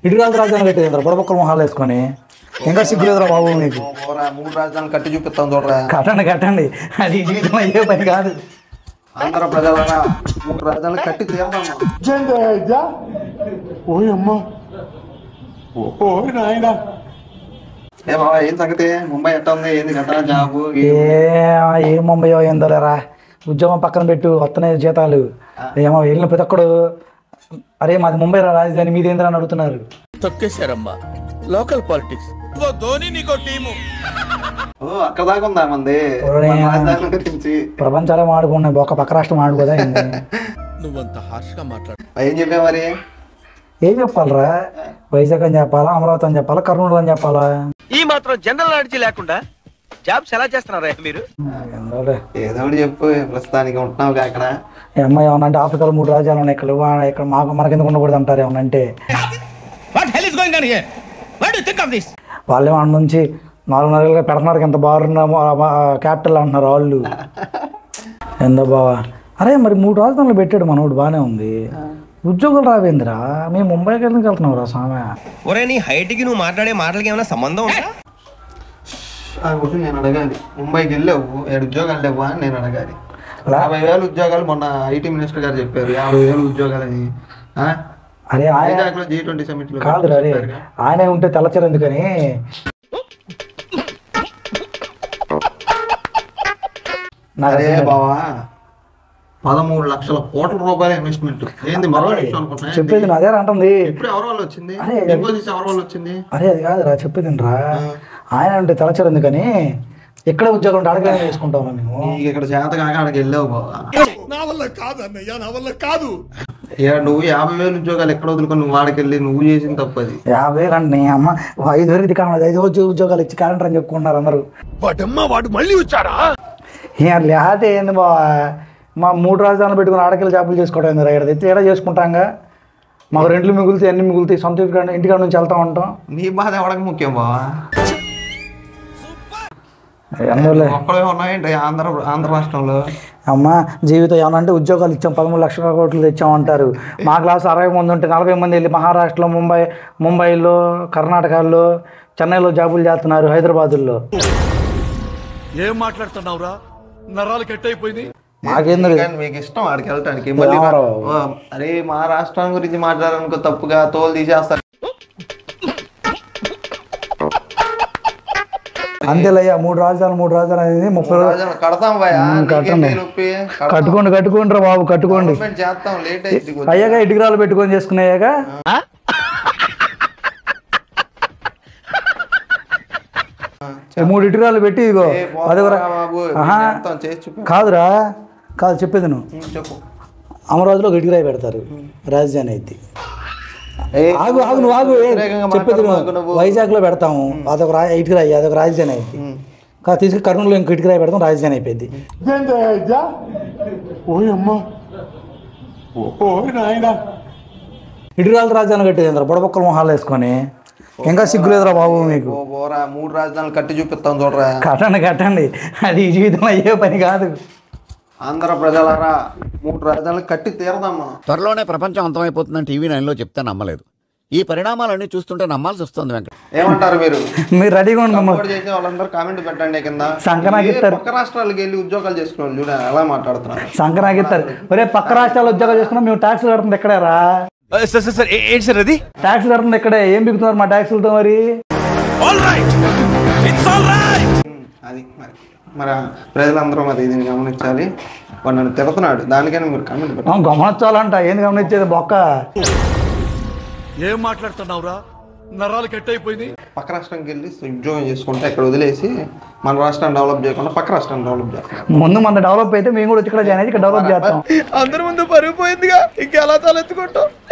ఇటుకాల రాజధాని కట్టేది బుడబొక్కల మొహాలు వేసుకొని ఇంకా సిగ్గులేదురా బాబు నీకు పోరా, మూడు రాజధానులు కట్టి చూపిస్తాం చూడరా కట్టండి కట్టండి అది ఈ జీవితం అయ్యే పని కాదు ఆంధ్ర ప్రజలరా మూడు రాజధానులు కట్టి తీరదాం ఏ బాబా ఏం సంగతి ముంబై ఎట్లా ఉంది ఏంది కదా జాబు ఏ ఏ ముంబై ఏందో లేరా ఉద్యోగం పక్కన పెట్టు వస్తున్నాయి జీతాలు ఏమో వెళ్ళిన ప్రతి ఒక్కడు అరే మాది ముంబై రా రాజధాని మీది ఏందిరా అని అడుగుతున్నారు తొక్కేశారమ్మా లోకల్ పాలిటిక్స్ ఓ ధోని నీకో టీము ఓ అక్కడ దాకా ఉందా మంది ఒరే. మన రాజధాని గురించి ప్రపంచాలే ఆడుకున్నాయి ఒక పక్క రాష్ట్రం ఆడుకోదా ఏంది? నువ్వంత హార్ష్ గా మాట్లాడు ఏం చెప్పా మరి ఏం చెప్పాలరా వైజాగ్ అని చెప్పాలా అమరావతి అని చెప్పాలా కర్నూలు అని చెప్పాలా ఈ మాత్రం జనరల్ నాలెడ్జ్ లేకుండా జాబ్స్ ఎలా చేస్తున్నారా మీరు ఏందోలే. ఏదో ఒకటి చెప్పు ప్రస్తుతానికి ఉంటున్నావు అక్కడ ఈ అమ్మాయి ఏమన్నా అంటే ఆఫ్రికాలో మూడు రాజ్యాలు ఉన్నాయి ఇక్కడ వా- ఇక్కడ మాకు మనకెందుకు ఉండకూడదు అంటారు ఏమన్నా అంటే what hell is going on here what do think of this వాళ్ళు ఏమన్నా నుంచి నాలుగు నెలలుగా పెడుతున్నారు ఎంత బాగున్నామో క్యాపిటల్ అంటున్నారు వాళ్ళు ఎందో బావా అరే మరి మూడు రాజధానులు పెట్టాడు మనోడు బాగానే ఉంది ఉద్యోగులు రావేంద్రా మేము ముంబైకి వెళ్ళి వెళ్తున్నాం రా స్వామి ఒరే నీ హైట్ కి నువ్వు మాట్లాడే మాటలకి ఏమైనా సంబంధం ఉందా ఆ క్వశ్చన్ నేను అడగాలి ముంబైకి వెళ్ళావు ఏడు ఉద్యోగాలు లేవా అని నేను అడగాలి లా- యాభై వేలు ఉద్యోగాలు మొన్న ఐటీ మినిస్టర్ గారు చెప్పారు యాభై వేలు ఉద్యోగాలని ఆ? అరే ఆయన వైజాగ్ లో జీ ట్వంటీ సమిట్ లో కాదు అరే చెప్పారుగా. ఆయనే ఉంటే తెల్లచారు ఎందుకని నాకు అరే అర్థం కాదు. బావా పదమూడు లక్షల కోట్ల రూపాయల ఇన్వెస్ట్మెంట్ ఏంది మరో విషయం అనుకుంటున్నా చెప్పేది నా అదే అంటుంది ఇప్పుడు ఎవరి వల్ల వచ్చింది అరే, ఇన్ఫోసిస్ ఎవరి వల్ల వచ్చింది అరే అది కాదురా చెప్పేది రా ఆయన అంటే తెల్లచారు ఎందుకని ఎక్కడ ఉద్యోగం ఉంటే అడగనే చేసుకుంటాం మేము నీకు ఇక్కడ చేత కాక అక్కడికి వెళ్ళావు బావా నా వల్ల కాదు అన్నయ్య నా వల్ల కాదు ఇక నువ్వు యాభై వేలు ఉద్యోగాలు ఎక్కడ వదులుకొని నువ్వు వాడికి వెళ్ళి నువ్వు చేసిన తప్పది యాభై వేలు అంటే నీ అమ్మ ఐదు వేలు కావాలి ఐదు రోజు ఉద్యోగాలు ఇచ్చి క్యాలెండర్ అని చెప్పుకుంటున్నారు అందరూ వాటమ్మ వాడు మళ్ళీ వచ్చాడా ఏ లేకపోతే ఏంది బా మా మూడు రాజధానులు పెట్టుకుని ఆడకెళ్ళి జాబులు చేసుకోవడం ఏంది రా ఇక్కడ తెచ్చి ఏడా చేసుకుంటాంగా మాకు రెంట్లు మిగులుతాయి అన్ని మిగులుతాయి సొంత ఇంటికాడ ఇంటికాడ నుంచి వెళ్తా ఉంటాం నీ బాధ ఎవడకి ముఖ్యం బావా అందువల్లే ఒక్కడే ఉన్నాయండి ఆంధ్ర ఆంధ్ర రాష్ట్రంలో అమ్మ జీవితం ఏమన్నా అంటే ఉద్యోగాలు ఇచ్చాం పదమూడు లక్షల కోట్లు తెచ్చామంటారు మా క్లాస్ అరవై మంది ఉంటే నలభై మంది వెళ్ళి మహారాష్ట్రలో ముంబై ముంబైలో కర్ణాటకలో చెన్నైలో జాబులు చేస్తున్నారు హైదరాబాదుల్లో ఏం మాట్లాడుతున్నావురా నరాలు కట్ అయిపోయింది మాకేందో కానీ మీకు ఇష్టం ఆడికి వెళ్ళటానికి మళ్ళీ ఏమరా రా- బాబు? ఆ, అరే మా రాష్ట్రం గురించి మాట్లాడాలనుకో తప్పుగా తోలు తీసేస్తారు అంతేలయ్యా మూడు రాజధానులు మూడు రాజధానులు అనేది ముప్పై రోజులు రాజాను కడతాం భయ కట్టండి. నొప్పి కట్టుకోండి కట్టుకోండి రా బాబు కట్టుకోండి డెవలప్మెంట్ చేస్తాం లేట్ అయితే అయ్యాక ఇటుకరాలు పెట్టుకొని చేసుకున్నాయాక మూడు ఇటుకరాలు పెట్టి ఇదిగో అదిగోరా బాబు ఆహా. చేస్తాం చేసి చూపి కాదురా కాదు చెప్పేది నువ్వు ఉం, చెప్పు అమరావతిలో ఒక ఇటుకరాయి పెడతారు రాజధాని అయితే ఏ, ఆగు ఆగు నువ్వు ఆగు ఏ, వ్యతిరేకంగా చెప్పేది మాట్లాడమాకు నువ్వు నువ్వు. వైజాగ్లో పెడతాము అదొక రా ఇటుకరాయి అదొక రాజధాని అయితే కాదు తీసుకుని కర్నూలులో ఇంక ఇటుకరాయి పెడతాం రాజధాని అయిపోయింది ఇటుకరాలు రాజధాని కట్టేది బుడబొక్కల మొహాలు వేసుకొని ఇంకా సిగ్గులేదురా బాబు మీకు ఓ పోరా మూడు రాజధానులు కట్టి చూపిస్తాం చూడరా కట్టండి కట్టండి అది ఈ జీవితం అయ్యే పని కాదు ఆంధ్ర ప్రజలరా మూడు రాజధానులు కట్టి తీరదాం మనం త్వరలోనే ప్రపంచం అంతమైపోతుందని టీవీ నైన్లో చెప్తే నమ్మలేదు ఈ పరిణామాలన్నీ చూస్తుంటే నమ్మాల్సి వస్తుంది వెంకట ఏమంటారు మీరు మీరు రెడీగా ఉండి మమ్మల్ని సపోర్ట్ చేసే వాళ్ళందరూ కామెంట్ పెట్టండి కింద సంకనాకి ఏ ఇస్తారు. పక్క రాష్ట్రాలకు వెళ్ళి ఉద్యోగాలు చేసుకునే వాళ్ళు చూడ ఎలా మాట్లాడుతున్నారు సంక్రాంతి ఇస్తారు ఒరే పక్క రాష్ట్రాలు ఉద్యోగాలు చేసుకున్నా మేము ట్యాక్సులు కడుతుంది ఎక్కడే రా సార్ సార్ సార్ ఏంటి సార్ అది ట్యాక్సులు కడుతుంది ఎక్కడే ఏం బిగుతున్నారు మా ట్యాక్సులతో మరి all right it's all right అది మరి మరి ప్రజలందరూ మరి దీన్ని గమనించాలి వాడు నన్ను తిడుతున్నాడు దానికైనా మీరు కామెంట్ పెట్టండి ఆ, గమనించాలంట ఏంది గమనించేది బొక్క ఏం మాట్లాడుతున్నావురా నరాలు కట్ అయిపోయింది పక్క రాష్ట్రానికి వెళ్ళి ఉద్యోగం చేసుకుంటే ఇక్కడ వదిలేసి మన రాష్ట్రాన్ని డెవలప్ చేయకుండా పక్క రాష్ట్రాన్ని డెవలప్ చేస్తాం ముందు మన డెవలప్ అయితే మేము కూడా వచ్చి ఇక్కడ జాయిన్ అయితే ఇక్కడ డెవలప్ చేస్తాం అందరి ముందు పరుగు పోయిందిగా ఇంకెలా తలెత్తుకుంటాం